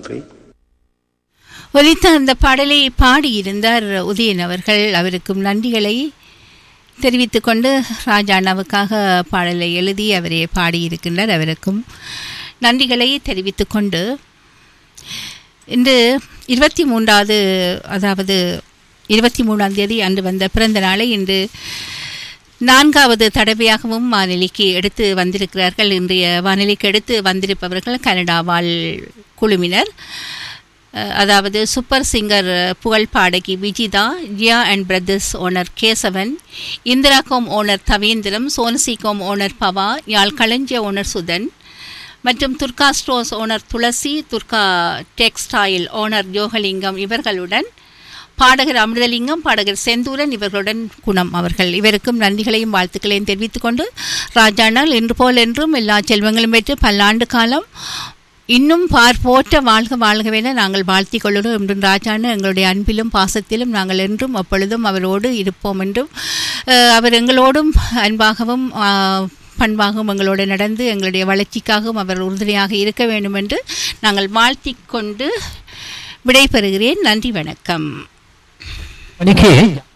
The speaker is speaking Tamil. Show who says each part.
Speaker 1: நன்றி
Speaker 2: ஒலித்த அந்த பாடலை பாடியிருந்தார் உதயன் அவர்கள் அவருக்கும் நன்றிகளை தெரிவித்துக் கொண்டு ராஜா அண்ணாவுக்காக பாடலை எழுதி அவரே பாடியிருக்கின்றார் அவருக்கும் நன்றிகளை தெரிவித்துக் கொண்டு இன்று இருபத்தி மூன்றாவது அதாவது இருபத்தி மூணாம் தேதி அன்று வந்த பிறந்த நாளை இன்று நான்காவது தடவையாகவும் வானொலிக்கு எடுத்து வந்திருக்கிறார்கள் இன்றைய வானொலிக்கு எடுத்து வந்திருப்பவர்கள் கனடா வாழ் குழுவினர் அஹ், அதாவது சூப்பர் சிங்கர் புகழ் பாடகி Vijitha Jiya and brothers owner Kesavan Indirakom owner Thavendram Sonasikom owner Bava Yaal களஞ்சிய ஓனர் சுதன் மற்றும் Durga stores owner Thulasi Durga textile owner Yogalingam இவர்களுடன் பாடகர் அமிர்தலிங்கம் பாடகர் செந்தூரன் இவர்களுடன் குணம் அவர்கள் இவருக்கும் நன்றிகளையும் வாழ்த்துக்களையும் தெரிவித்துக் கொண்டு ராஜானால் இன்று போல் என்றும் எல்லா செல்வங்களும் பெற்று பல்லாண்டு காலம் இன்னும் பார் போற்ற வாழ்க வாழ்கவென நாங்கள் வாழ்த்திக் கொள்கிறோம் என்றும் ராஜான எங்களுடைய அன்பிலும் பாசத்திலும் நாங்கள் என்றும் அப்பொழுதும் அவரோடு இருப்போம் என்றும் அஹ், அவர் எங்களோடும் அன்பாகவும் ஆஹ், பண்பாகவும் எங்களோடு நடந்து எங்களுடைய வளர்ச்சிக்காகவும் அவர் உறுதுணையாக இருக்க வேண்டும் என்று நாங்கள் வாழ்த்திக் கொண்டு விடைபெறுகிறேன் நன்றி வணக்கம்
Speaker 3: மணிக்கு